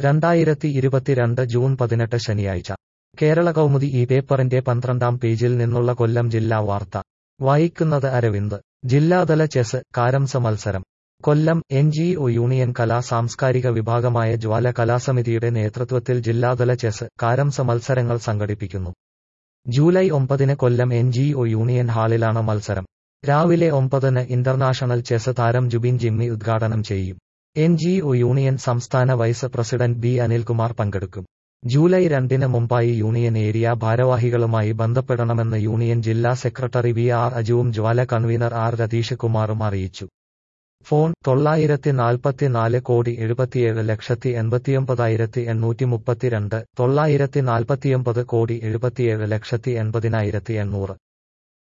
രണ്ടായിരത്തി ഇരുപത്തിരണ്ട് ജൂൺ പതിനെട്ട് ശനിയാഴ്ച കേരള കൗമുദി ഈ പേപ്പറിന്റെ പന്ത്രണ്ടാം പേജിൽ നിന്നുള്ള കൊല്ലം ജില്ലാ വാർത്ത വായിക്കുന്നത് അരവിന്ദ് ജില്ലാതല ചെസ് കാരംസ മത്സരം Kollam N G O union കലാ സാംസ്കാരിക വിഭാഗമായ ജ്വാല കലാസമിതിയുടെ നേതൃത്വത്തിൽ ജില്ലാതല ചെസ് കാരംസ മത്സരങ്ങൾ സംഘടിപ്പിക്കുന്നു ജൂലൈ ഒമ്പതിന് Kollam N G O union ഹാളിലാണ് മത്സരം രാവിലെ ഒമ്പതിന് ഇന്റർനാഷണൽ ചെസ് താരം ജുബിൻ ജിമ്മി ഉദ്ഘാടനം ചെയ്യും എൻ ജി ഒ യൂണിയൻ സംസ്ഥാന വൈസ് പ്രസിഡന്റ് ബി അനിൽകുമാർ പങ്കെടുക്കും ജൂലൈ രണ്ടിന് മുമ്പായി യൂണിയൻ ഏരിയ ഭാരവാഹികളുമായി ബന്ധപ്പെടണമെന്ന് യൂണിയൻ ജില്ലാ സെക്രട്ടറി വി ആർ അജുവും ജ്വാല കൺവീനർ ആർ രതീഷ് കുമാറും അറിയിച്ചു ഫോൺ തൊള്ളായിരത്തി നാൽപ്പത്തിനാല് കോടി എഴുപത്തിയേഴ് ലക്ഷത്തി എൺപത്തിയൊമ്പതായിരത്തി എണ്ണൂറ്റി മുപ്പത്തിരണ്ട് തൊള്ളായിരത്തി നാൽപ്പത്തിയൊമ്പത് കോടി എഴുപത്തിയേഴ് ലക്ഷത്തി എൺപതിനായിരത്തി എണ്ണൂറ്